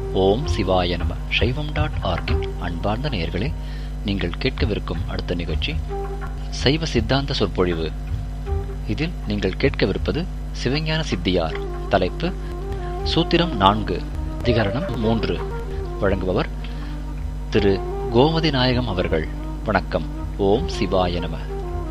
ஓம் சிவாய நம சைவம் டாட் ஆர்கின் அன்பார்ந்த நேயர்களே நீங்கள் கேட்கவிருக்கும் அடுத்த நிகழ்ச்சி சைவ சித்தாந்த சொற்பொழிவு இதில் நீங்கள் கேட்கவிருப்பது சிவஞான சித்தியார் தலைப்பு சூத்திரம் நான்கு அதிகரணம் மூன்று வழங்குபவர் திரு கோமதி நாயகம் அவர்கள் வணக்கம் ஓம் சிவாய நம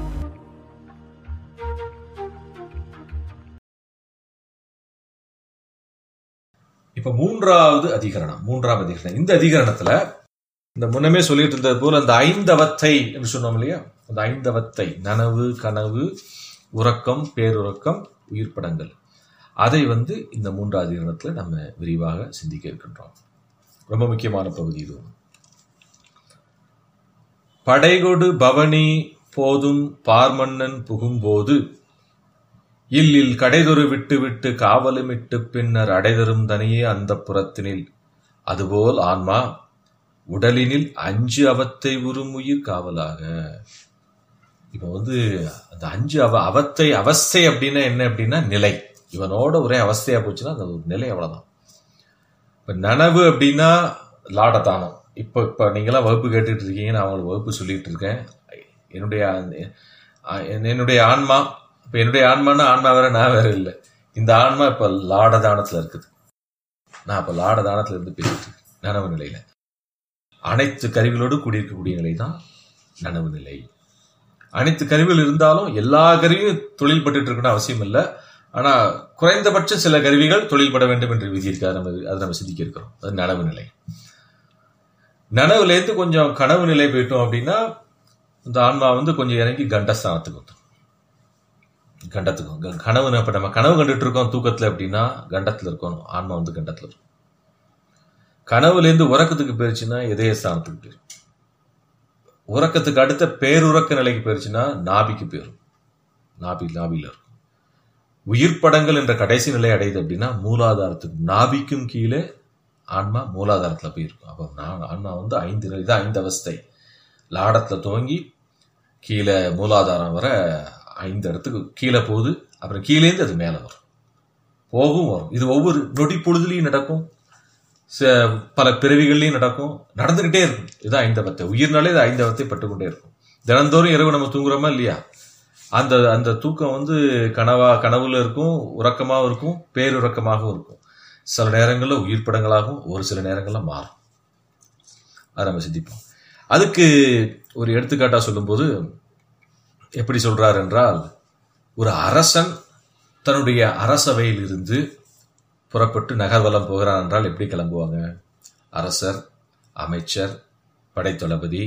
இப்ப மூன்றாவது அதிகரணம் மூன்றாவது அதிகரணம் இந்த அதிகரணத்துல இந்த முன்னமே சொல்லிட்டு இருந்தது போல அந்த ஐந்தவத்தை என்று சொன்னோம் இல்லையா அந்த ஐந்தவத்தை நனவு கனவு உறக்கம் பேருறக்கம் உயிர்ப்படங்கள் அதை வந்து இந்த மூன்றாவது அதிகரணத்துல நம்ம விரிவாக சிந்திக்க இருக்கின்றோம் ரொம்ப முக்கியமான பகுதி இது படைகொடு பவனி போதும் பார்மன்னன் புகும்போது இல்லில் கடைதொரு விட்டு விட்டு காவலுமிட்டு பின்னர் அடைதரும் தனியே அந்த புறத்தினில் அதுபோல் ஆன்மா உடலினில் அஞ்சு அவத்தை உருமுயிர் காவலாக இப்ப வந்து அந்த அஞ்சு அவ அவத்தை அவஸ்தை அப்படின்னா என்ன அப்படின்னா நிலை இவனோட ஒரே அவஸ்தையா போச்சுன்னா அந்த ஒரு நிலை அவ்வளவுதான் இப்ப நனவு அப்படின்னா லாடதானம் இப்ப இப்ப நீங்களாம் வகுப்பு கேட்டுட்டு இருக்கீங்க நான் உங்களுக்கு வகுப்பு சொல்லிட்டு இருக்கேன் என்னுடைய என்னுடைய ஆன்மா இப்ப என்னுடைய ஆன்மானா ஆன்மா வேற நான் வேற இல்லை இந்த ஆன்மா இப்ப லாடதானத்துல இருக்குது நான் இப்ப லாடதானத்துல இருந்து பேசிட்டு இருக்கேன் நனவு நிலையில அனைத்து கருவிகளோடு கூடியிருக்கக்கூடிய நிலை தான் நனவு நிலை அனைத்து கருவிகள் இருந்தாலும் எல்லா கருவியும் தொழில் பட்டு இருக்கணும் அவசியம் இல்லை ஆனா குறைந்தபட்ச சில கருவிகள் தொழில் பட வேண்டும் என்று விதி இருக்காது நம்ம அதை நம்ம சிந்திக்க இருக்கிறோம் அது நனவு நிலை நனவுல இருந்து கொஞ்சம் கனவு நிலை போயிட்டோம் அப்படின்னா இந்த ஆன்மா வந்து கொஞ்சம் இறங்கி கண்டஸ்தானத்துக்கு வந்துடும் கண்டத்துக்கும் கனவு இப்ப நம்ம கனவு கண்டுட்டு இருக்கோம் தூக்கத்துல அப்படின்னா கண்டத்துல இருக்கணும் ஆன்மா வந்து கண்டத்துல இருக்கும் கனவுல இருந்து உறக்கத்துக்கு போயிருச்சுன்னா இதய ஸ்தானத்துக்கு போயிரும் உறக்கத்துக்கு அடுத்த பேருறக்க நிலைக்கு போயிருச்சுன்னா நாபிக்கு போயிரும் நாபி நாபில இருக்கும் உயிர் படங்கள் என்ற கடைசி நிலை அடையுது அப்படின்னா மூலாதாரத்துக்கு நாபிக்கும் கீழே ஆன்மா மூலாதாரத்துல போயிருக்கும் அப்போ நான் ஆன்மா வந்து ஐந்து நிலை தான் ஐந்து அவஸ்தை லாடத்துல துவங்கி கீழே மூலாதாரம் வர ஐந்து இடத்துக்கு கீழே போகுது அப்புறம் கீழேந்து அது மேலே வரும் போகும் வரும் இது ஒவ்வொரு நொடி பொழுதுலையும் நடக்கும் பல பிறவிகள்லையும் நடக்கும் நடந்துகிட்டே இருக்கும் இதுதான் ஐந்தவத்தை உயிர்னாலே இது ஐந்தவத்தை பட்டுக்கொண்டே இருக்கும் தினந்தோறும் இரவு நம்ம தூங்குறோமா இல்லையா அந்த அந்த தூக்கம் வந்து கனவா கனவுல இருக்கும் உறக்கமாகவும் இருக்கும் பேருறக்கமாகவும் இருக்கும் சில நேரங்களில் உயிர் படங்களாகவும் ஒரு சில நேரங்களில் மாறும் அதை நம்ம சிந்திப்போம் அதுக்கு ஒரு எடுத்துக்காட்டா சொல்லும்போது எப்படி சொல்றார் என்றால் ஒரு அரசன் தன்னுடைய அரசவையில் இருந்து புறப்பட்டு நகர்வலம் போகிறான் என்றால் எப்படி கிளம்புவாங்க அரசர் அமைச்சர் படைத்தளபதி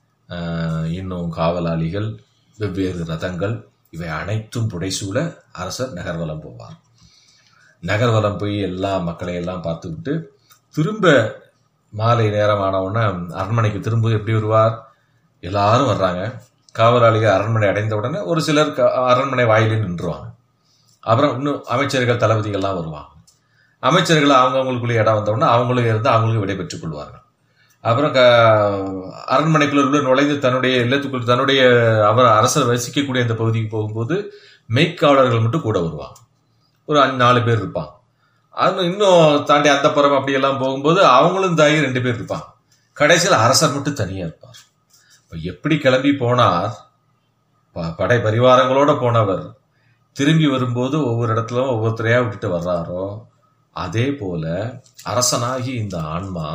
இன்னும் காவலாளிகள் வெவ்வேறு ரதங்கள் இவை அனைத்தும் புடைசூழ அரசர் நகர்வலம் போவார் நகர்வலம் போய் எல்லா மக்களையும் எல்லாம் பார்த்துக்கிட்டு திரும்ப மாலை நேரம் ஆனவுடனே அரண்மனைக்கு திரும்ப எப்படி வருவார் எல்லாரும் வர்றாங்க காவலாளிகள் அரண்மனை அடைந்த உடனே ஒரு சிலர் அரண்மனை வாயிலில் நின்றுவாங்க அப்புறம் இன்னும் அமைச்சர்கள் தளபதிகள்லாம் வருவாங்க அமைச்சர்கள் அவங்கவுங்களுக்குள்ளே இடம் வந்தவுடனே அவங்களும் இருந்து அவங்களுக்கு விடைபெற்றுக் கொள்வார்கள் அப்புறம் க அரண்மனைக்குள்ள உள்ள நுழைந்து தன்னுடைய இல்லத்துக்குள் தன்னுடைய அவர் அரசர் வசிக்கக்கூடிய அந்த பகுதிக்கு போகும்போது மெய்க்காவலர்கள் மட்டும் கூட வருவாங்க ஒரு அஞ்சு நாலு பேர் இருப்பாங்க அது இன்னும் தாண்டி அந்த புறம் அப்படியெல்லாம் போகும்போது அவங்களும் தாயி ரெண்டு பேர் இருப்பாங்க கடைசியில் அரசர் மட்டும் தனியாக இருப்பார் இப்போ எப்படி கிளம்பி போனார் படை பரிவாரங்களோட போனவர் திரும்பி வரும்போது ஒவ்வொரு இடத்துலும் ஒவ்வொருத்தரையா விட்டுட்டு வர்றாரோ அதே போல அரசனாகி இந்த ஆன்மா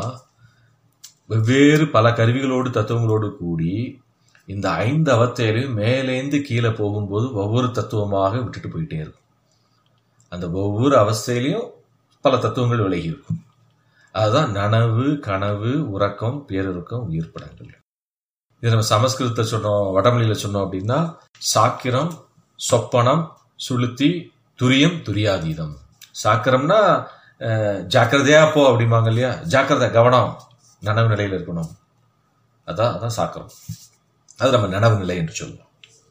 வெவ்வேறு பல கருவிகளோடு தத்துவங்களோடு கூடி இந்த ஐந்து அவத்தையிலையும் மேலேந்து கீழே போகும்போது ஒவ்வொரு தத்துவமாக விட்டுட்டு போயிட்டே இருக்கும் அந்த ஒவ்வொரு அவஸ்தையிலையும் பல தத்துவங்கள் விலகி இருக்கும் அதுதான் நனவு கனவு உறக்கம் பேருறக்கம் உயிர் படங்கள் இது நம்ம சமஸ்கிருதத்தை சொன்னோம் வடமொழியில சொன்னோம் அப்படின்னா சாக்கிரம் சொப்பனம் சுளுத்தி துரியம் துரியாதீதம் சாக்கிரம்னா ஜாக்கிரதையா போ அப்படிம்பாங்க இல்லையா ஜாக்கிரதை கவனம் நனவு நிலையில் இருக்கணும் அதான் அதான் சாக்கிரம் அது நம்ம நனவு நிலை என்று சொல்லுவோம்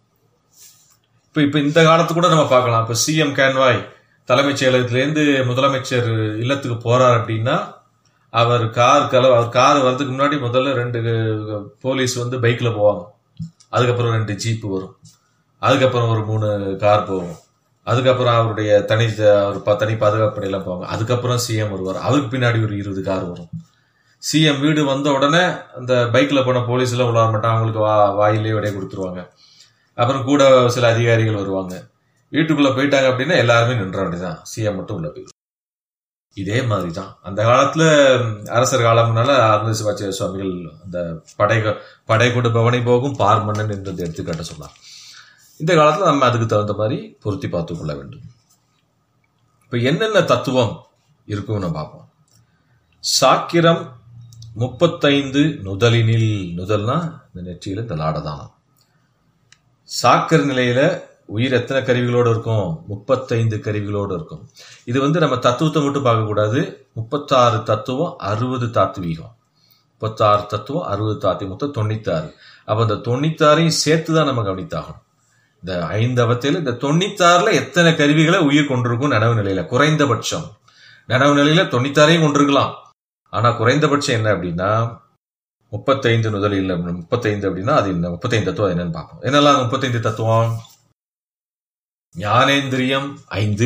இப்ப இப்ப இந்த காலத்து கூட நம்ம பார்க்கலாம் இப்ப சிஎம் கேன்வாய் தலைமைச் செயலகத்திலேருந்து முதலமைச்சர் இல்லத்துக்கு போறார் அப்படின்னா அவர் கார் கல அவர் கார் வர்றதுக்கு முன்னாடி முதல்ல ரெண்டு போலீஸ் வந்து பைக்ல போவாங்க அதுக்கப்புறம் ரெண்டு ஜீப்பு வரும் அதுக்கப்புறம் ஒரு மூணு கார் போகும் அதுக்கப்புறம் அவருடைய தனி ஒரு ப- தனி பாதுகாப்பு படையெல்லாம் போவாங்க அதுக்கப்புறம் சிஎம் வருவார் அவருக்கு பின்னாடி ஒரு இருபது கார் வரும் சிஎம் வீடு வந்த உடனே அந்த பைக்ல போன போலீஸ் எல்லாம் விழா மாட்டாங்க அவங்களுக்கு வா வாயிலே விடைய கொடுத்துருவாங்க அப்புறம் கூட சில அதிகாரிகள் வருவாங்க வீட்டுக்குள்ள போயிட்டாங்க அப்படின்னா எல்லாருமே நின்ற வேண்டியதான் சிஎம் மட்டும் உள்ள போயிடும் இதே மாதிரி தான் அந்த காலத்துல ம், அரசர் காலம்னால அருண் சிவாச்சாரிய சுவாமிகள் அந்த படை படை கொண்டு பவனி போகும் பார் மன்னன் என்று எடுத்துக்காட்ட சொன்னார் இந்த காலத்துல நம்ம அதுக்கு தகுந்த மாதிரி பொருத்தி பார்த்து கொள்ள வேண்டும் இப்ப என்னென்ன தத்துவம் இருக்கும்னு நம்ம பார்ப்போம் சாக்கிரம் முப்பத்தைந்து நுதலினில் நுதல்னா இந்த நெற்றியில இந்த லாடதானம் சாக்கர் நிலையில உயிர் எத்தனை கருவிகளோடு இருக்கும் முப்பத்தைந்து கருவிகளோடு இருக்கும் இது வந்து நம்ம தத்துவத்தை மட்டும் பார்க்கக்கூடாது முப்பத்தாறு தத்துவம் அறுபது தாத்வீகம் முப்பத்தாறு தத்துவம் அறுபது தாத்தி மொத்தம் தொண்ணூத்தாறு அப்ப இந்த தொண்ணூத்தாறையும் சேர்த்து தான் நம்ம கவனித்தாகணும் இந்த ஐந்து அவத்தையில இந்த தொண்ணூத்தாறுல எத்தனை கருவிகளை உயிர் கொண்டிருக்கும் நனவு நிலையில குறைந்தபட்சம் நனவு நிலையில தொண்ணூத்தாறையும் கொண்டிருக்கலாம் ஆனா குறைந்தபட்சம் என்ன அப்படின்னா முப்பத்தைந்து முதலில் முப்பத்தைந்து அப்படின்னா அது என்ன முப்பத்தைந்து தத்துவம் என்னன்னு பார்ப்போம் என்னெல்லாம் முப்பத்தைந்து தத்துவம் ஞானேந்திரியம் ஐந்து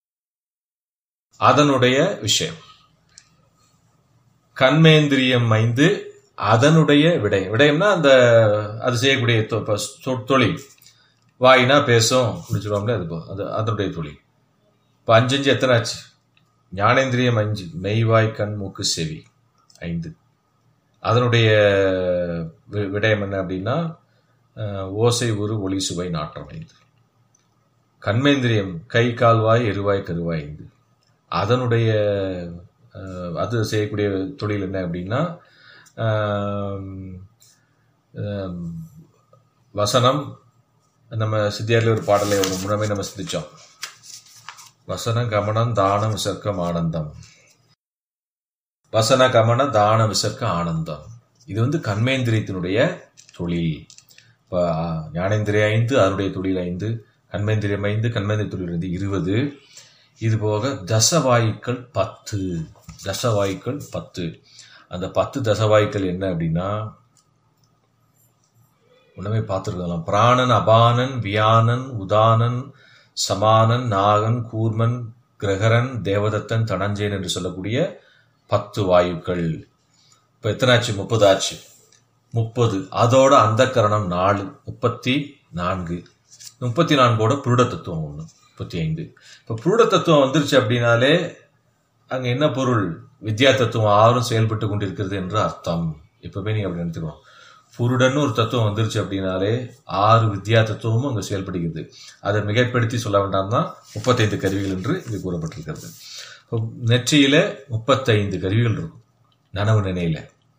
அதனுடைய விஷயம் கண்மேந்திரியம் ஐந்து அதனுடைய விடயம் விடயம்னா அந்த அது செய்யக்கூடிய தொ- இப்ப தொ- தொழில் வாயினா பேசும் முடிச்சிருவாங்களே அது போ- அது அதனுடைய தொழில் இப்போ அஞ்சு அஞ்சு எத்தனை ஆச்சு ஞானேந்திரியம் அஞ்சு மெய்வாய் கண் மூக்கு செவி ஐந்து அதனுடைய வி- விடயம் என்ன அப்படின்னா அஹ், ஓசை உரு ஒளி சுவை நாற்றம் ஐந்து கண்மேந்திரியம் கை கால்வாய் எருவாய் கருவாய் ஐந்து அதனுடைய அஹ், அது செய்யக்கூடிய தொழில் என்ன அப்படின்னா ஆம், ஆம், வசனம் நம்ம சித்தியாரில் ஒரு பாடலை ஒரு முன்னமே நம்ம சிந்திச்சோம் வசனம் கமனம் தானம் விசர்க்கம் ஆனந்தம் வசன கமன தான விசர்க்க ஆனந்தம் இது வந்து கண்மேந்திரியத்தினுடைய தொழில் இப்போ ஞானேந்திரிய ஐந்து அதனுடைய தொழில் ஐந்து கண்மேந்திரியம் ஐந்து கண்மேந்திரிய தொழில் ஐந்து இருபது இது போக தசவாயுக்கள் பத்து தசவாயுக்கள் பத்து அந்த பத்து தசவாயுக்கள் என்ன அப்படின்னா உடனே பார்த்துருக்கலாம் பிராணன் அபானன் வியானன் உதானன் சமானன் நாகன் கூர்மன் கிரகரன் தேவதத்தன் தனஞ்சயன் என்று சொல்லக்கூடிய பத்து வாயுக்கள் இப்போ எத்தனை ஆச்சு முப்பது ஆச்சு முப்பது அதோட அந்த கரணம் நாலு முப்பத்தி நான்கு முப்பத்தி நான்கோட புருட தத்துவம் ஒன்று முப்பத்தி ஐந்து இப்போ புருட தத்துவம் வந்துருச்சு அப்படின்னாலே அங்கே என்ன பொருள் வித்யா தத்துவம் ஆறும் செயல்பட்டு கொண்டிருக்கிறது என்று அர்த்தம் எப்பவுமே நீங்க அப்படி நினைத்துக்கணும் புருடன்னு ஒரு தத்துவம் வந்துருச்சு அப்படின்னாலே ஆறு வித்யா தத்துவமும் அங்கே செயல்படுகிறது அதை மிகைப்படுத்தி சொல்ல வேண்டாம் தான் முப்பத்தைந்து கருவிகள் என்று இங்கு கூறப்பட்டிருக்கிறது இப்போ நெற்றியில முப்பத்தைந்து கருவிகள் இருக்கும் நனவு நினையில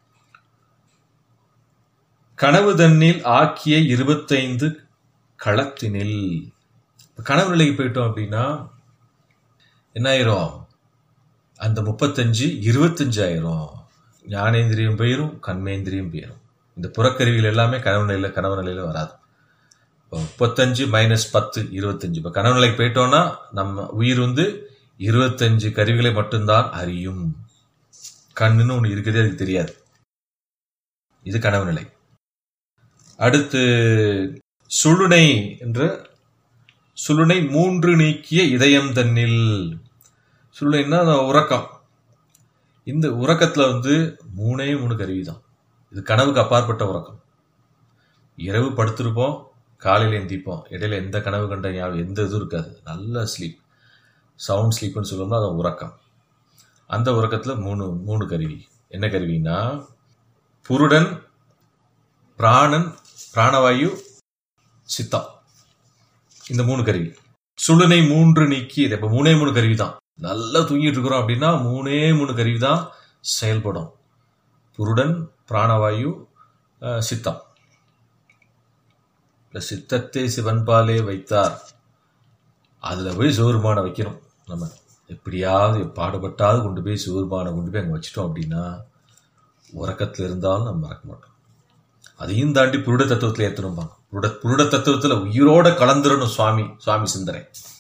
கனவு தன்னில் ஆக்கிய இருபத்தைந்து களத்தினில் இப்ப கனவு நிலைக்கு போயிட்டோம் அப்படின்னா என்ன ஆயிரும் அந்த முப்பத்தஞ்சு இருபத்தஞ்சு ஆயிரும் ஞானேந்திரியம் போயிரும் கண்மேந்திரியம் போயிரும் இந்த புறக்கருவிகள் எல்லாமே கனவு நிலையில கனவு நிலையில வராது இப்போ முப்பத்தஞ்சு மைனஸ் பத்து இருபத்தஞ்சு இப்போ கனவு நிலைக்கு போயிட்டோம்னா நம்ம உயிர் வந்து இருபத்தஞ்சு கருவிகளை மட்டும்தான் அறியும் கண்ணுன்னு ஒன்று இருக்குதே அதுக்கு தெரியாது இது கனவு நிலை அடுத்து சுளுனை என்ற சுளுனை மூன்று நீக்கிய இதயம் தன்னில் சுளுனைன்னா அந்த உறக்கம் இந்த உறக்கத்துல வந்து மூணே மூணு கருவி தான் இது கனவுக்கு அப்பாற்பட்ட உறக்கம் இரவு படுத்திருப்போம் காலையில் எந்திப்போம் இடையில எந்த கனவு கண்ட ஞாபகம் எந்த இதுவும் இருக்காது நல்ல ஸ்லீப் சவுண்ட் ஸ்லீப்னு சொல்லணும்னா அது உறக்கம் அந்த உறக்கத்தில் மூணு மூணு கருவி என்ன கருவின்னா புருடன் பிராணன் பிராணவாயு சித்தம் இந்த மூணு கருவி சுளுனை மூன்று நீக்கி இது இப்போ மூணே மூணு கருவி தான் நல்லா தூங்கிட்டு இருக்கிறோம் அப்படின்னா மூணே மூணு கருவி தான் செயல்படும் புருடன் பிராணவாயு அஹ், சித்தம் இந்த சித்தத்தை சிவன்பாலே வைத்தார் அதுல போய் சிவருமான வைக்கணும் நம்ம எப்படியாவது பாடுபட்டாவது கொண்டு போய் சிவருமான கொண்டு போய் அங்கே வச்சிட்டோம் அப்படின்னா உறக்கத்துல இருந்தாலும் நம்ம மறக்க மாட்டோம் அதையும் தாண்டி புருட தத்துவத்தில் ஏற்றணும்பாங்க புருட புருட தத்துவத்தில் உயிரோட கலந்துடணும் சுவாமி சுவாமி சிந்தனை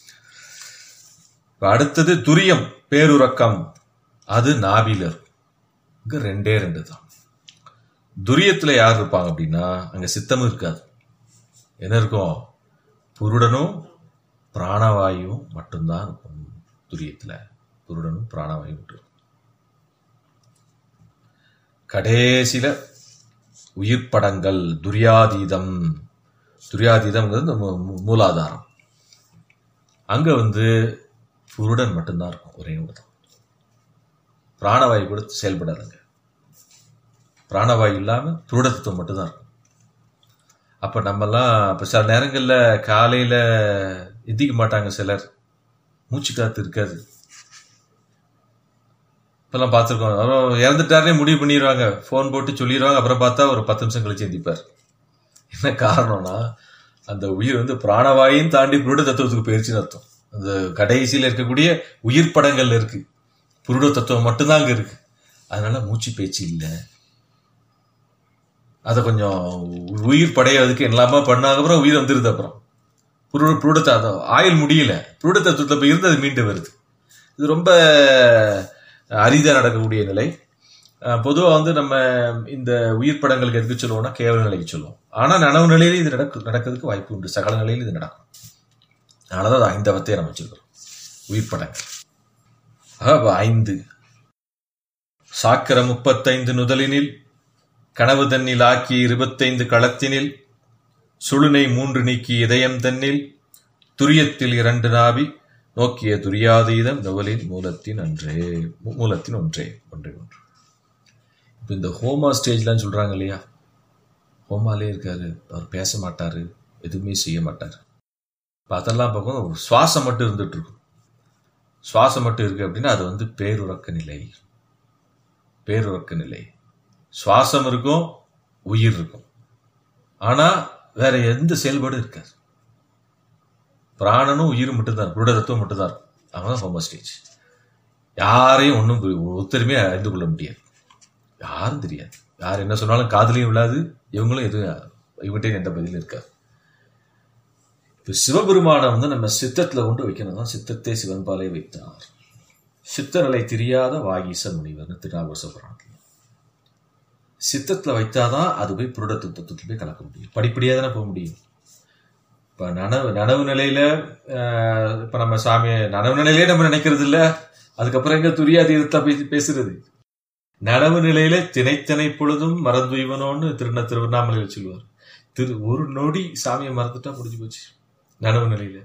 இப்ப அடுத்தது துரியம் பேருறக்கம் அது நாவில இருக்கும் இங்க ரெண்டே ரெண்டு தான் துரியத்துல யார் இருப்பாங்க அப்படின்னா அங்க சித்தமும் இருக்காது என்ன இருக்கும் புருடனும் பிராணவாயுவும் மட்டும்தான் இருக்கும் துரியத்துல புருடனும் பிராணவாயு விட்டு கடைசியில உயிர் படங்கள் துரியாதீதம் துரியாதீதம்ங்கிறது இந்த மூ- மூ- மூலாதாரம் அங்க வந்து புருடன் மட்டும்தான் இருக்கும் ஒரே ஒரு தான் பிராணவாயு கூட செயல்படாதுங்க பிராணவாயு இல்லாம புருடத்துவம் மட்டும்தான் இருக்கும் அப்ப நம்மலாம் இப்ப சில நேரங்கள்ல காலையில எந்திக்க மாட்டாங்க சிலர் மூச்சு காத்து இருக்காது இப்பெல்லாம் பார்த்துருக்கோம் அப்புறம் இறந்துட்டாருனே முடிவு பண்ணிடுவாங்க ஃபோன் போட்டு சொல்லிடுவாங்க அப்புறம் பார்த்தா ஒரு பத்து நிமிஷம் கழிச்சு எந்திப்பார் என்ன காரணம்னா அந்த உயிர் வந்து பிராணவாயும் தாண்டி புருட தத்துவத்துக்கு போயிருச்சுன்னு அர்த்தம் அந்த கடைசியில் இருக்கக்கூடிய உயிர் படங்கள்ல இருக்கு புருட தத்துவம் மட்டும்தான் அங்க இருக்கு அதனால மூச்சு பேச்சு இல்லை அதை கொஞ்சம் உயிர் படையறதுக்கு எல்லாமா பண்ணாங்க அப்புறம் உயிர் வந்துருது அப்புறம் புருட புருடத்தை அதை ஆயுள் முடியல புருட தத்துவத்தில் போய் இருந்து அது மீண்டு வருது இது ரொம்ப அரிதா நடக்கக்கூடிய நிலை பொதுவாக வந்து நம்ம இந்த உயிர் படங்களுக்கு எதுக்கு சொல்லுவோம்னா கேவல நிலைக்கு சொல்லுவோம் ஆனால் நனவு நிலையில இது நடக்கு நடக்கிறதுக்கு வாய்ப்பு உண்டு சகல நிலையில் இது நடக்கும் அதனால தான் அது ஐந்தவத்தையே நம்ம வச்சிருக்கிறோம் உயிர் படங்கள் ஆக, அப்ப ஐந்து சாக்கர முப்பத்தைந்து நுதலினில் கனவு தன்னில் ஆக்கி இருபத்தைந்து களத்தினில் சுழுனை மூன்று நீக்கி இதயம் தன்னில் துரியத்தில் இரண்டு நாவி நோக்கிய துரியாதீதம் நுவலின் மூலத்தின் அன்றே மூ- மூலத்தின் ஒன்றே ஒன்றே ஒன்று இப்போ இந்த ஹோமா ஸ்டேஜ்லாம் சொல்றாங்க இல்லையா ஹோமாலே இருக்காரு அவர் பேச மாட்டாரு எதுவுமே செய்ய மாட்டாரு இப்போ அதெல்லாம் பார்க்கும் சுவாசம் மட்டும் இருந்துட்டு இருக்கும் சுவாசம் மட்டும் இருக்கு அப்படின்னா அது வந்து பேருறக்க நிலை பேருறக்க நிலை சுவாசம் இருக்கும் உயிர் இருக்கும் ஆனா வேற எந்த செயல்பாடும் இருக்காது பிராணனும் உயிரும் மட்டும்தான் புருட தத்துவம் மட்டும்தான் இருக்கும் அவங்கதான் ஹோமோ ஸ்டேஜ் யாரையும் ஒன்றும் ஒருத்தருமே அறிந்து கொள்ள முடியாது யாரும் தெரியாது யார் என்ன சொன்னாலும் காதுலையும் விழாது இவங்களும் எதுவும் இவங்ககிட்ட எந்த பதிலும் இருக்காது இப்போ சிவபெருமானை வந்து நம்ம சித்தத்துல கொண்டு வைக்கணும் தான் சித்தத்தை சிவன்பாலே வைத்தார் சித்தநிலை தெரியாத வாகீச முனிவர்னு திருநாகூர் புராணத்தில் சித்தத்துல வைத்தாதான் அது போய் புருட தத்துவத்தில் போய் கலக்க முடியும் படிப்படியாக தானே போக முடியும் இப்போ நனவு நனவு நிலையில ஆஹ், இப்ப நம்ம சாமியை நனவு நிலையிலே நம்ம நினைக்கிறது இல்ல அதுக்கப்புறம் எங்க துரியாதீதத்தை பேசி பேசுறது நனவு நிலையில திணைத்தனை பொழுதும் மறந்துய்வனோன்னு திருந திருவண்ணாமலையில் சொல்லுவார் திரு ஒரு நொடி சாமியை மறந்துட்டா முடிஞ்சு போச்சு நனவு நிலையில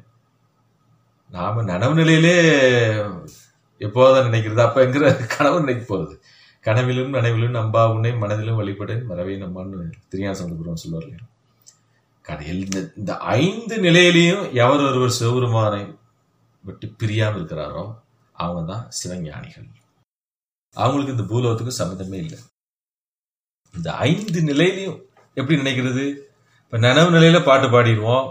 நாம நனவு நிலையிலே எப்போதான் நினைக்கிறது அப்ப எங்கிற கனவு நினைக்க போறது கனவிலும் நனவிலும் நம்பா உன்னை மனதிலும் வழிபடேன் மறவே நம்மான்னு திருஞான சந்தபுரம் சொல்லுவார் இல்லையா? கடையில் இந்த இந்த ஐந்து நிலையிலையும் எவர் ஒருவர் சிவபெருமானை விட்டு பிரியாம இருக்கிறாரோ அவங்க தான் சிவஞானிகள் அவங்களுக்கு இந்த பூலோகத்துக்கு சம்மந்தமே இல்லை இந்த ஐந்து நிலையிலையும் எப்படி நினைக்கிறது இப்ப நனவு நிலையில பாட்டு பாடிடுவோம்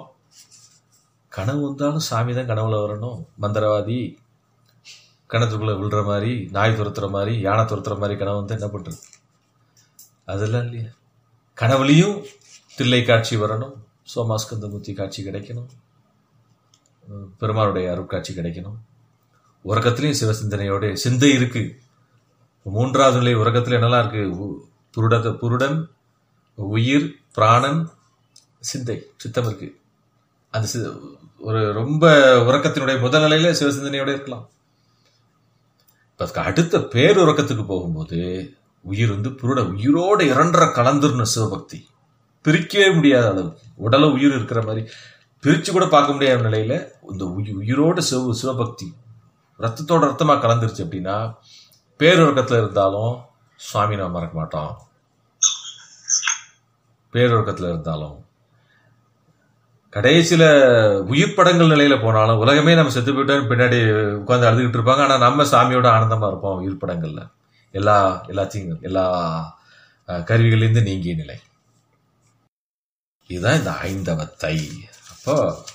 கனவு வந்தாலும் சாமி தான் கனவுல வரணும் மந்திரவாதி கிணத்துக்குள்ள விழுற மாதிரி நாய் துரத்துற மாதிரி யானை துரத்துற மாதிரி கனவு வந்து என்ன பண்றது அதெல்லாம் இல்லையா கனவுலையும் தில்லை காட்சி வரணும் சோமாஸ்கந்தமூர்த்தி காட்சி கிடைக்கணும் உம், பெருமாளுடைய அருட்காட்சி கிடைக்கணும் உறக்கத்திலையும் சிவசிந்தனையோட சிந்தை இருக்கு மூன்றாவது நிலை உறக்கத்துல என்னெல்லாம் இருக்கு உ- புருடத புருடன் உயிர் பிராணன் சிந்தை சித்தம் இருக்கு அந்த சி- ஒரு ரொம்ப உறக்கத்தினுடைய முதல் நிலையில சிவசிந்தனையோட இருக்கலாம் இப்ப அதுக்கு அடுத்த பேருறக்கத்துக்கு போகும்போது உயிர் வந்து புருட உயிரோட இரண்டரை கலந்துடணும் சிவபக்தி பிரிக்கவே முடியாத அளவுக்கு உடல உயிர் இருக்கிற மாதிரி பிரிச்சு கூட பார்க்க முடியாத நிலையில இந்த உயி- உயிரோட சிவ சிவபக்தி ரத்தத்தோட ரத்தமா கலந்துருச்சு அப்படின்னா பேருறக்கத்துல இருந்தாலும் சுவாமி நான் மறக்க மாட்டோம் பேருறக்கத்துல இருந்தாலும் கடைசியில உயிர் படங்கள் நிலையில போனாலும் உலகமே நம்ம செத்து போயிட்டோம் பின்னாடி உட்கார்ந்து அழுதுகிட்டு இருப்பாங்க ஆனா நம்ம சாமியோட ஆனந்தமா இருப்போம் உயிர் படங்கள்ல எல்லா எல்லாத்தையும் எல்லா அஹ், கருவிகளிலிருந்து நீங்கிய நிலை இதுதான் இந்த ஐந்தவத்தை அப்போ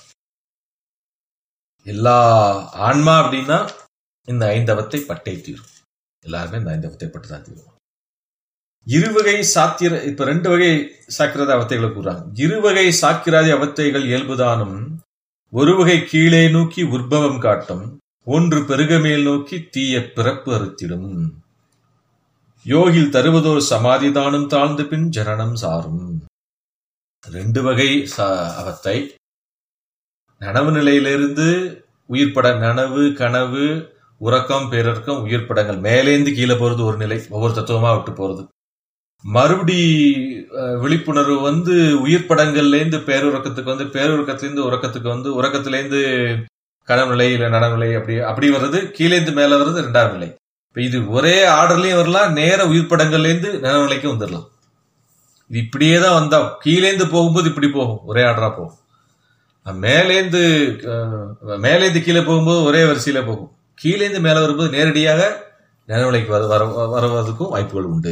எல்லா ஆன்மா அப்படின்னா இந்த ஐந்தவத்தை பட்டை தீரும் எல்லாருமே இந்த ஐந்தவத்தை பட்டு தான் தீரும் இருவகை சாத்திர இப்ப ரெண்டு வகை சாக்கிரத அவத்தைகளை கூறாங்க இருவகை சாக்கிராதி அவத்தைகள் இயல்புதானும் ஒரு வகை கீழே நோக்கி உற்பவம் காட்டும் ஒன்று பெருகமேல் நோக்கி தீய பிறப்பு அறுத்திடும் யோகில் தருவதோர் சமாதிதானம் தாழ்ந்த பின் ஜனனம் சாரும் ரெண்டு வகை ச- அவத்தை நனவு நிலையிலிருந்து உயிர்ப்பட நனவு கனவு உறக்கம் பேரக்கம் உயிர்ப்படங்கள் மேலேந்து கீழே போறது ஒரு நிலை ஒவ்வொரு தத்துவமா விட்டு போறது மறுபடி அஹ், விழிப்புணர்வு வந்து உயிர்ப்படங்கள்லேருந்து பேருறக்கத்துக்கு வந்து பேருறக்கத்திலேருந்து உறக்கத்துக்கு வந்து உறக்கத்திலேருந்து கனவு நிலை இல்ல நனவு நிலை அப்படி அப்படி வர்றது கீழேந்து மேல வர்றது ரெண்டாவது நிலை இப்ப இது ஒரே ஆர்டர்லயும் வரலாம் நேர உயிர்ப்படங்கள்லேருந்து நனவு நிலைக்கு வந்துடலாம் இது இப்படியே தான் வந்தா கீழேந்து போகும்போது இப்படி போகும் ஒரே ஆர்டரா போகும் மேலேந்து அஹ், மேலேந்து கீழே போகும்போது ஒரே வரிசையில போகும் கீழேந்து மேல வரும்போது நேரடியாக நனவுலைக்கு வர வர- வருவதற்கும் வாய்ப்புகள் உண்டு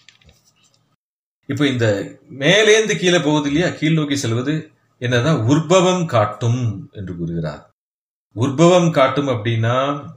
இப்போ இந்த மேலேந்து கீழே போகுது இல்லையா கீழ் நோக்கி செல்வது என்னன்னா உற்பவம் காட்டும் என்று கூறுகிறார் உற்பவம் காட்டும் அப்படின்னா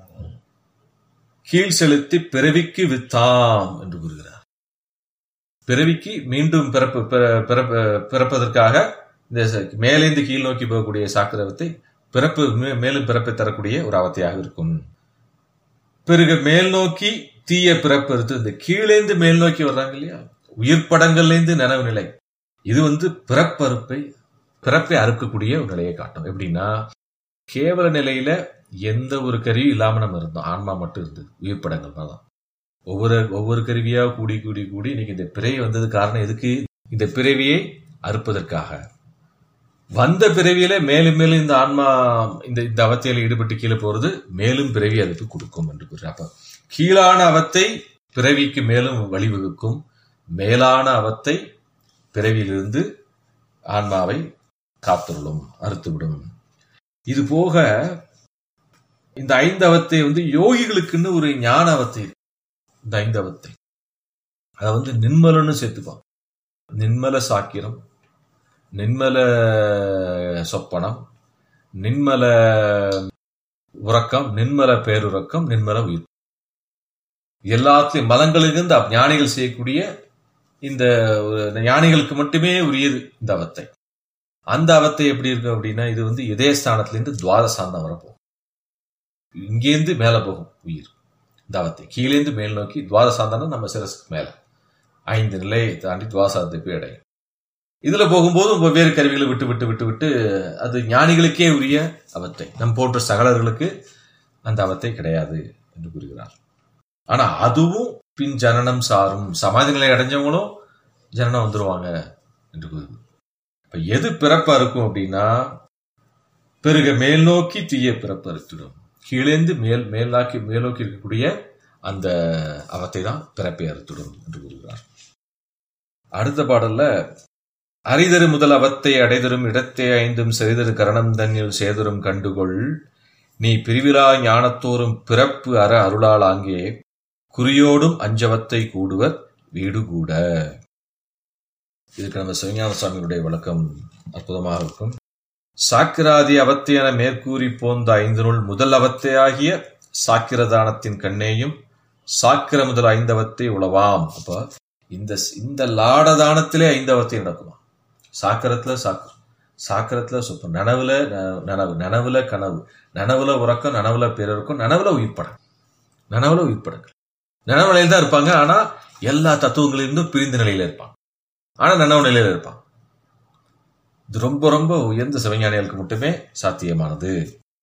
கீழ் செலுத்தி பிறவிக்கு வித்தாம் என்று கூறுகிறார் பிறவிக்கு மீண்டும் பிறப்பு பிற- பிறப்பு- பிறப்பதற்காக இந்த ச- மேலேந்து கீழ் நோக்கி போகக்கூடிய சாக்கிரவத்தை பிறப்பு மே- மேலும் பிறப்பை தரக்கூடிய ஒரு அவத்தையாக இருக்கும் பிறகு மேல் நோக்கி தீய பிறப்பு எடுத்து இந்த கீழேந்து மேல் நோக்கி வர்றாங்க இல்லையா உயிர் படங்கள்லேருந்து நனவு நிலை இது வந்து பிறப்பறுப்பை பிறப்பை அறுக்கக்கூடிய ஒரு நிலையை காட்டும் எப்படின்னா கேவல நிலையில எந்த ஒரு கருவியும் இல்லாம நம்ம இருந்தோம் ஆன்மா மட்டும் இருந்தது உயிர் படங்கள் தான் ஒவ்வொரு ஒவ்வொரு கருவியா கூடி கூடி கூடி இன்னைக்கு இந்த பிறவி வந்தது காரணம் எதுக்கு இந்த பிறவியை அறுப்பதற்காக வந்த பிறவியில மேலும் மேலும் இந்த ஆன்மா இந்த இந்த அவத்தையில ஈடுபட்டு கீழே போறது மேலும் பிறவி அதுக்கு கொடுக்கும் என்று கூறுற அப்ப கீழான அவத்தை பிறவிக்கு மேலும் வழிவகுக்கும் மேலான அவத்தை பிறவியிலிருந்து ஆன்மாவை காத்துள்ளும் அறுத்துவிடும் இது போக இந்த ஐந்து அவத்தை வந்து யோகிகளுக்குன்னு ஒரு ஞான அவத்தை இருக்கு. இந்த ஐந்து அவத்தை அதை வந்து நின்மலன்னு சேர்த்துப்பான் நின்மல சாக்கிரம் நின்மல சொப்பனம் நின்மல உறக்கம் நின்மல பேருறக்கம் நின்மல உயிர் எல்லாத்தையும் மதங்களிலிருந்து ஞானிகள் செய்யக்கூடிய இந்த ஒரு ஞானிகளுக்கு மட்டுமே உரியது இந்த அவத்தை அந்த அவத்தை எப்படி இருக்கும் அப்படின்னா இது வந்து இதயஸ்தானத்திலிருந்து துவாதசாந்தம் வரப்போகும் இங்கேருந்து மேல போகும் உயிர் இந்த அவத்தை கீழேந்து மேல் நோக்கி துவாதசாந்தம் நம்ம சிரசுக்கு மேல ஐந்து நிலையை தாண்டி துவாசாந்தத்தை போய் அடையும் இதுல போகும்போதும் வெவ்வேறு கருவிகளை விட்டு விட்டு விட்டு விட்டு அது ஞானிகளுக்கே உரிய அவத்தை நம் போன்ற சகலர்களுக்கு அந்த அவத்தை கிடையாது என்று கூறுகிறார் ஆனா அதுவும் பின் ஜனனம் சாரும் சமாதி நிலை அடைஞ்சவங்களும் ஜனனம் வந்துருவாங்க என்று கூறுது இப்ப எது பிறப்பா இருக்கும் அப்படின்னா பெருக மேல் நோக்கி தீய பிறப்பு அறுத்திடும் கீழேந்து மேல் மேல்நோக்கி மேல்நோக்கி இருக்கக்கூடிய அந்த அவத்தை தான் பிறப்பை அறுத்திடும் என்று கூறுகிறார் அடுத்த பாடல்ல அரிதரு முதல் அவத்தை அடைதரும் இடத்தை ஐந்தும் செறிதரு கரணம் தன்னில் சேதரும் கண்டுகொள் நீ பிரிவிலா ஞானத்தோறும் பிறப்பு அற அருளால் ஆங்கே குறியோடும் அஞ்சவத்தை கூடுவர் வீடு கூட இதுக்கு நம்ம சிவஞான சுவாமியுடைய விளக்கம் அற்புதமாக இருக்கும் சாக்கிராதி அவத்தை என மேற்கூறி போந்த ஐந்தினுள் முதல் அவத்தையாகிய சாக்கிரதானத்தின் கண்ணேயும் சாக்கிர முதல் ஐந்தவத்தை உளவாம் அப்ப இந்த இந்த லாடதானத்திலே ஐந்தவத்தை நடக்குமா சாக்கரத்துல சாக்கரம் சாக்கரத்துல சொப்பம் நனவுல ந- நனவு நனவுல கனவு நனவுல உறக்கம் நனவுல பிறருக்கும் நனவுல உயிர்ப்படம் நனவுல உயிர்ப்படங்கள் நனவு நிலையில தான் இருப்பாங்க ஆனா எல்லா தத்துவங்களிலிருந்தும் பிரிந்த நிலையில இருப்பாங்க ஆனா நனவு நிலையில இருப்பாங்க இது ரொம்ப ரொம்ப உயர்ந்த சிவஞானிகளுக்கு மட்டுமே சாத்தியமானது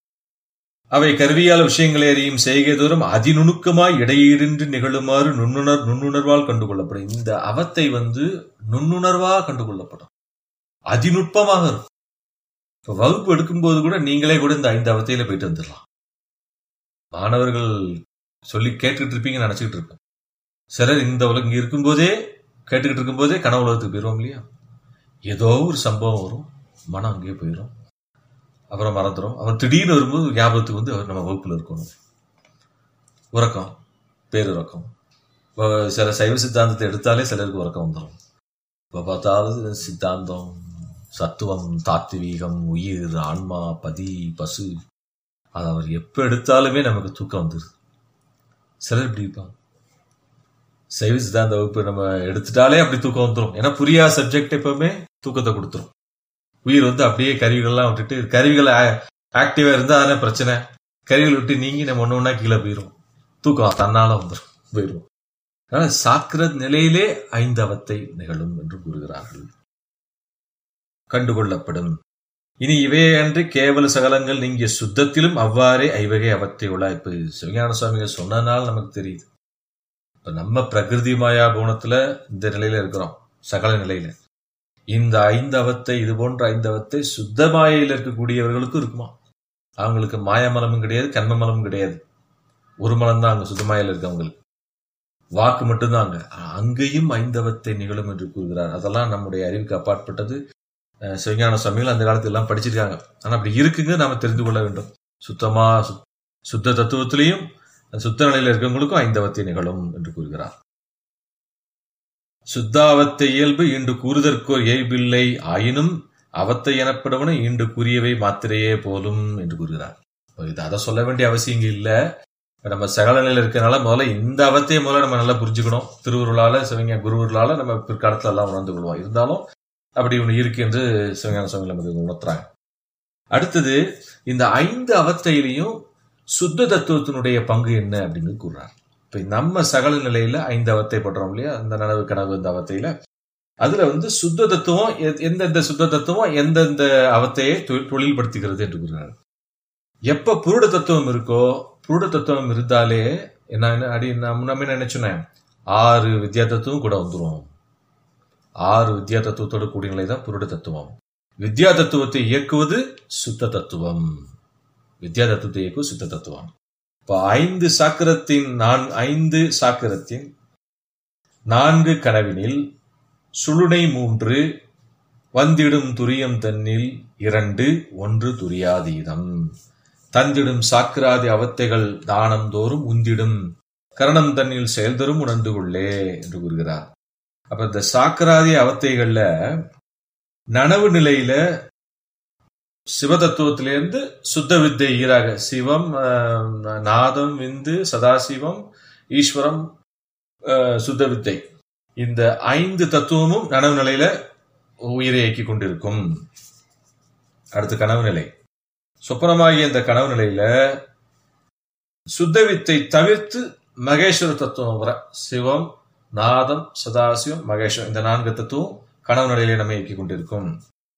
அவை கருவியால் விஷயங்களை அறியும் செய்கை தோறும் அதிநுணுக்கமாய் இடையீடின்றி நிகழுமாறு நுண்ணுணர் நுண்ணுணர்வால் கண்டுகொள்ளப்படும் இந்த அவத்தை வந்து நுண்ணுணர்வா கண்டுகொள்ளப்படும் அதிநுட்பமாக இருக்கும் இப்ப வகுப்பு எடுக்கும்போது கூட நீங்களே கூட இந்த ஐந்து அவத்தையில போயிட்டு வந்துடலாம் மாணவர்கள் சொல்லி கேட்டுக்கிட்டு இருப்பீங்கன்னு நினைச்சுக்கிட்டு இருப்பேன் சிலர் இந்த உலகம் இங்க இருக்கும்போதே கேட்டுக்கிட்டு இருக்கும்போதே கனவு உலகத்துக்கு போயிடுவோம் இல்லையா ஏதோ ஒரு சம்பவம் வரும் மனம் அங்கேயே போயிடும் அப்புறம் மறந்துடும் அப்புறம் திடீர்னு வரும்போது ஞாபகத்துக்கு வந்து அவர் நம்ம வகுப்புல இருக்கணும் உறக்கம் பேருறக்கம் இப்போ சில சைவ சித்தாந்தத்தை எடுத்தாலே சிலருக்கு உறக்கம் வந்துடும் இப்போ பார்த்தாலும் சித்தாந்தம் சத்துவம் தாத்வீகம் உயிர் ஆன்மா பதி பசு அது அவர் எப்போ எடுத்தாலுமே நமக்கு தூக்கம் வந்துடுது சிலர் இப்படி இருப்பாங்க சைவ சித்தாந்த வகுப்பு நம்ம எடுத்துட்டாலே அப்படி தூக்கம் வந்துடும் ஏன்னா புரியாத சப்ஜெக்ட் எப்பவுமே தூக்கத்தை கொடுத்துரும் உயிர் வந்து அப்படியே கருவிகள்லாம் விட்டுட்டு கருவிகள் ஆக்டிவா இருந்தா தானே பிரச்சனை கருவிகள் விட்டு நீங்கி நம்ம ஒண்ணு ஒண்ணா கீழே போயிரும் தூக்கம் தன்னால வந்துடும் போயிரும் அதனால சாக்கிர நிலையிலே ஐந்தவத்தை நிகழும் என்று கூறுகிறார்கள் கண்டுகொள்ளப்படும் இனி இவையே அன்றி கேவல சகலங்கள் நீங்கிய சுத்தத்திலும் அவ்வாறே ஐவகை அவத்தை உள்ள இப்ப சிவஞான சுவாமிகள் சொன்னனால நமக்கு தெரியுது இப்ப நம்ம பிரகிருதி மாயா குணத்துல இந்த நிலையில இருக்கிறோம் சகல நிலையில இந்த ஐந்து அவத்தை இது போன்ற ஐந்து அவத்தை சுத்த மாயையில் இருக்கக்கூடியவர்களுக்கும் இருக்குமா அவங்களுக்கு மாயமலமும் கிடையாது கண்மமலமும் கிடையாது ஒரு மலம் தான் அங்க சுத்தமாயில இருக்கவங்களுக்கு வாக்கு மட்டும்தான் அங்க அங்கேயும் ஐந்தவத்தை நிகழும் என்று கூறுகிறார் அதெல்லாம் நம்முடைய அறிவுக்கு அப்பாற்பட்டது அஹ், சிவஞான சுவாமிகள் அந்த காலத்துல எல்லாம் படிச்சிருக்காங்க ஆனா அப்படி இருக்குங்க நாம தெரிந்து கொள்ள வேண்டும் சுத்தமா சுத்- சுத்த தத்துவத்திலையும் சுத்த நிலையில இருக்கவங்களுக்கும் ஐந்தவத்தை நிகழும் என்று கூறுகிறார் சுத்தாவத்தை இயல்பு இன்று கூறுதற்கோர் இயல்பில்லை ஆயினும் அவத்தை எனப்படுவன இன்று கூறியவை மாத்திரையே போலும் என்று கூறுகிறார் இப்ப இது அதை சொல்ல வேண்டிய அவசியம் இங்க இல்ல இப்ப நம்ம சகல நிலையில இருக்கனால முதல்ல இந்த அவத்தையை முதல்ல நம்ம நல்லா புரிஞ்சுக்கணும் திருவுருளால சிவங்க குருவுருளால நம்ம பிற்காலத்துல எல்லாம் உணர்ந்து கொள்வோம் இருந்தாலும் அப்படி ஒண்ணு இருக்கு என்று சிவஞான சுவாமி நமக்கு உணர்த்துறாங்க அடுத்தது இந்த ஐந்து அவத்தையிலையும் சுத்த தத்துவத்தினுடைய பங்கு என்ன அப்படின்னு கூறுறார் இப்ப நம்ம சகல நிலையில ஐந்து அவத்தை படுறோம் இல்லையா இந்த நனவு கனவு இந்த அவத்தையில அதுல வந்து சுத்த தத்துவம் எ- எந்தெந்த சுத்த தத்துவம் எந்தெந்த அவத்தையை தொ- தொழில்படுத்துகிறது என்று கூறுகிறார் எப்ப புருட தத்துவம் இருக்கோ புருட தத்துவம் இருந்தாலே என்ன என்ன- அடி நம்ம நம்ம என்ன நினைச்சோன்னேன் ஆறு வித்யா தத்துவம் கூட வந்துரும் ஆறு வித்யா தத்துவத்தோட கூடிய நிலை தான் புருட தத்துவம் வித்யா தத்துவத்தை இயக்குவது சுத்த தத்துவம் வித்யா தத்துவத்தை இயக்குவது சுத்த தத்துவம் இப்ப ஐந்து சாக்கிரத்தின் நான் ஐந்து சாக்கிரத்தின் நான்கு கனவினில் சுளுனை மூன்று வந்திடும் துரியம் தன்னில் இரண்டு ஒன்று துரியாதீதம் தந்திடும் சாக்கிராதி அவத்தைகள் தானம் தோறும் உந்திடும் கரணம் தன்னில் செயல்தரும் உணர்ந்து கொள்ளே என்று கூறுகிறார் அப்ப இந்த சாக்கிராதி அவத்தைகள்ல நனவு நிலையில சிவதத்துவத்திலிருந்து சுத்த வித்தை ஈராக சிவம் ஆஹ், நாதம் விந்து சதாசிவம் ஈஸ்வரம் ஆஹ், சுத்த வித்தை இந்த ஐந்து தத்துவமும் நனவு நிலையில உயிரை இயக்கி கொண்டிருக்கும் அடுத்து கனவு நிலை சொப்பனமாகிய இந்த கனவு நிலையில சுத்த வித்தை தவிர்த்து மகேஸ்வர தத்துவம் வர சிவம் நாதம் சதாசிவம் மகேஸ்வரம் இந்த நான்கு தத்துவம் கனவு நிலையிலே நம்ம இயக்கிக் கொண்டிருக்கும்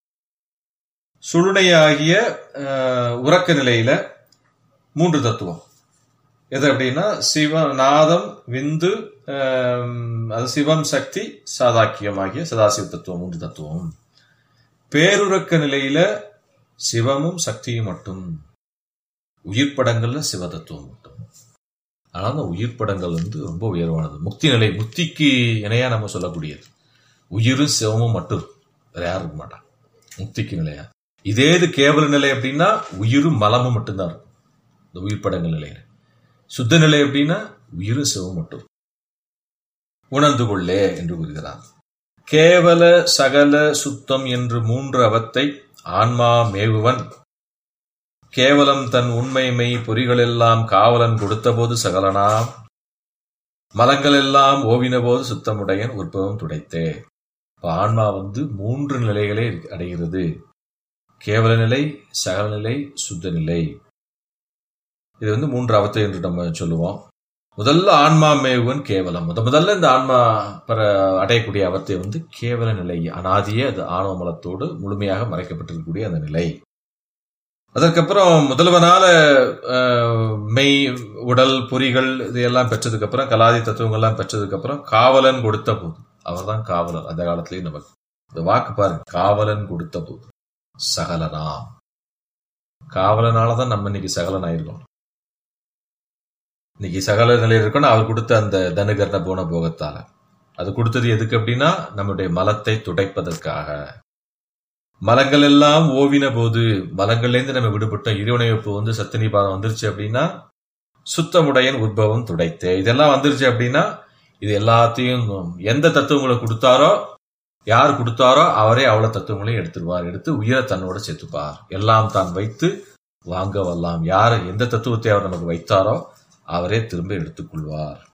சுழுனையாகிய அஹ், உறக்க நிலையில மூன்று தத்துவம் எது அப்படின்னா சிவ நாதம் விந்து ஆம், அது சிவம் சக்தி சாதாக்கியமாகிய சதாசிவ தத்துவம் மூன்று தத்துவம் பேருறக்க நிலையில சிவமும் சக்தியும் மட்டும் உயிர் படங்கள்ல சிவ தத்துவம் மட்டும் ஆனா அந்த உயிர் படங்கள் வந்து ரொம்ப உயர்வானது முக்தி நிலை முக்திக்கு இணையா நம்ம சொல்லக்கூடியது உயிரும் சிவமும் மட்டும் வேற யாரும் இருக்க மாட்டான் முக்திக்கு நிலையா இதே இது கேவல நிலை அப்படின்னா உயிரும் மலமும் மட்டும்தான் இருக்கும் இந்த உயிர் படங்கள் நிலையில சுத்த நிலை அப்படின்னா உயிரும் சிவம் மட்டும் உணர்ந்து கொள்ளே என்று கூறுகிறார் கேவல சகல சுத்தம் என்று மூன்று அவத்தை ஆன்மா மேவுவன் கேவலம் தன் உண்மைமை பொறிகளெல்லாம் காவலன் கொடுத்தபோது சகலனாம் மலங்கள் எல்லாம் ஓவின போது சுத்தமுடையன் உற்பவம் துடைத்தே இப்ப ஆன்மா வந்து மூன்று நிலைகளை அடைகிறது கேவல நிலை சகல நிலை சுத்த நிலை இது வந்து மூன்று அவத்தை என்று நம்ம சொல்லுவோம் முதல்ல ஆன்மா மேவுவன் கேவலம் முத முதல்ல இந்த ஆன்மா பெற அடையக்கூடிய அவத்தை வந்து கேவல நிலை அனாதிய அது ஆணவ மலத்தோடு முழுமையாக மறைக்கப்பட்டிருக்கக்கூடிய அந்த நிலை அதற்கப்புறம் முதல்வனால அஹ், மெய் உடல் பொறிகள் இதையெல்லாம் பெற்றதுக்கு அப்புறம் கலாதி தத்துவங்கள்லாம் பெற்றதுக்கு அப்புறம் காவலன் கொடுத்த போது அவர்தான் காவலர் அந்த காலத்திலேயே நமக்கு இந்த வாக்கு பாருங்க காவலன் கொடுத்த போது சகலனாம் காவலனாலதான் நம்ம இன்னைக்கு சகலன் ஆயிருக்கோம் இன்னைக்கு சகல நிலையில் இருக்கணும் அவர் கொடுத்த அந்த தனுகர்ண போன போகத்தால அது கொடுத்தது எதுக்கு அப்படின்னா நம்முடைய மலத்தை துடைப்பதற்காக மலங்கள் எல்லாம் ஓவின போது மலங்கள்ல இருந்து நம்ம விடுபட்டோம் இறைவனைப்பு வந்து சத்தினி பாதம் வந்துருச்சு அப்படின்னா சுத்தமுடையன் உற்பவம் துடைத்தே இதெல்லாம் வந்துருச்சு அப்படின்னா இது எல்லாத்தையும் எந்த தத்துவங்களை கொடுத்தாரோ யார் கொடுத்தாரோ அவரே அவ்வளவு தத்துவங்களையும் எடுத்துருவார் எடுத்து உயிரை தன்னோட சேர்த்துப்பார் எல்லாம் தான் வைத்து வாங்க வரலாம் யார் எந்த தத்துவத்தை அவர் நமக்கு வைத்தாரோ அவரே திரும்ப எடுத்துக்கொள்வார்